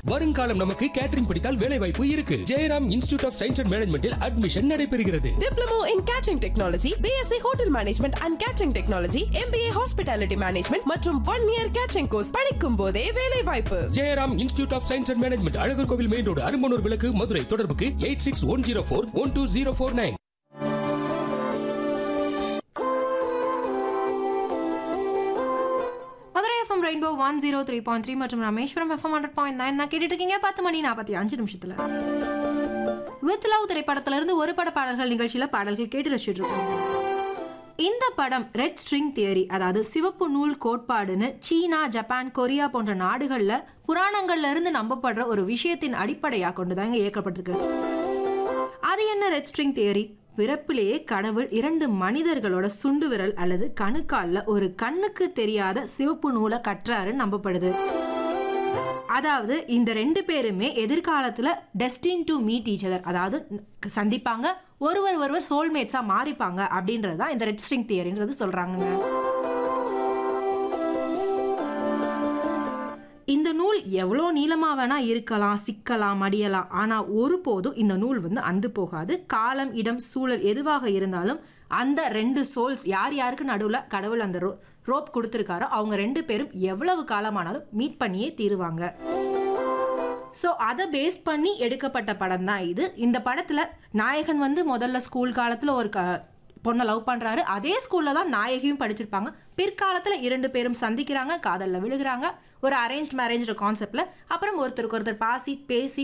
வருங்காலம் நமக்கு கேட்டரிங் படித்தால் வேலை வாய்ப்பு இருக்கு Jayaram institute of science and மேனேஜ்மெண்டில் அட்மிஷன் நடைபெறுகிறது Diploma in Catering Technology, BSc Hotel Management and Catering Technology, MBA Hospitality Management மற்றும் ஒன் இயர் கேட்டரிங் கோர்ஸ் படிக்கும் போதே வேலை வாய்ப்பு Jayaram institute of science and management Alagar Kovil main road Arumbanur விளக்கு மதுரை தொடர்புக்கு eight six one zero four one two zero four nine Madurai FM rainbow one zero three point three மற்றும் Rameswaram FM hundred point nine நான் கேட்டுட்டு இருக்கீங்க பத்து மணி நாற்பத்தி அஞ்சு நிமிஷத்துல வித் லவ் திரைப்படத்துல இருந்து ஒரு பட பாடல்கள் நிகழ்ச்சியில பாடல்கள் கேட்டு ரசிச்சுட்டு இருக்கோம் இந்த படம் ரெட் ஸ்ட்ரிங் தியரி அதாவது சிவப்பு நூல் கோட்பாடுன்னு சீனா ஜப்பான் கொரியா போன்ற நாடுகள்ல புராணங்கள்ல இருந்து நம்பப்படுற ஒரு விஷயத்தின் அடிப்படையா கொண்டுதாங்க இயக்கப்பட்டிருக்கு அது என்ன ரெட் ஸ்ட்ரிங் தியரி பிறப்பிலேயே கடவுள் இரண்டு மனிதர்களோட சுண்டு விரல் அல்லது கணுக்கால்ல ஒரு கண்ணுக்கு தெரியாத சிவப்பு நூலை கட்டுறாருன்னு நம்பப்படுது அதாவது இந்த ரெண்டு பேருமே எதிர்காலத்துல destined to meet each other அதாவது சந்திப்பாங்க ஒருவர் ஒருவர் சோல்மேட்ஸா மாறிப்பாங்க அப்படின்றது தான் இந்த ரெட் ஸ்ட்ரிங் தியரின்றது சொல்றாங்கங்க இந்த நூல் எவ்வளோ நீளமா வேணா இருக்கலாம் சிக்கலாம் மடியலாம் ஆனா ஒருபோதும் இந்த நூல் வந்து அந்து போகாது காலம் இடம் சூழல் எதுவாக இருந்தாலும் அந்த ரெண்டு சோல்ஸ் யார் யாருக்கு நடுவுல கடவுள் அந்த ரோ ரோப் கொடுத்துருக்காரோ அவங்க ரெண்டு பேரும் எவ்வளவு காலமானாலும் மீட் பண்ணியே தீருவாங்க ஸோ அதை பேஸ் பண்ணி எடுக்கப்பட்ட படம் தான் இது இந்த படத்துல நாயகன் வந்து முதல்ல ஸ்கூல் காலத்துல ஒரு க பொண்ணை லவ் பண்றாரு அதே ஸ்கூல்ல தான் நாயகியும் படிச்சிருப்பாங்க பிற்காலத்துல இரண்டு பேரும் சந்திக்கிறாங்க காதல்ல விழுகிறாங்க ஒரு அரேஞ்ச் மேரேஜ் கான்செப்ட்ல அப்புறம் ஒருத்தருக்கு ஒருத்தர் பாசி பேசி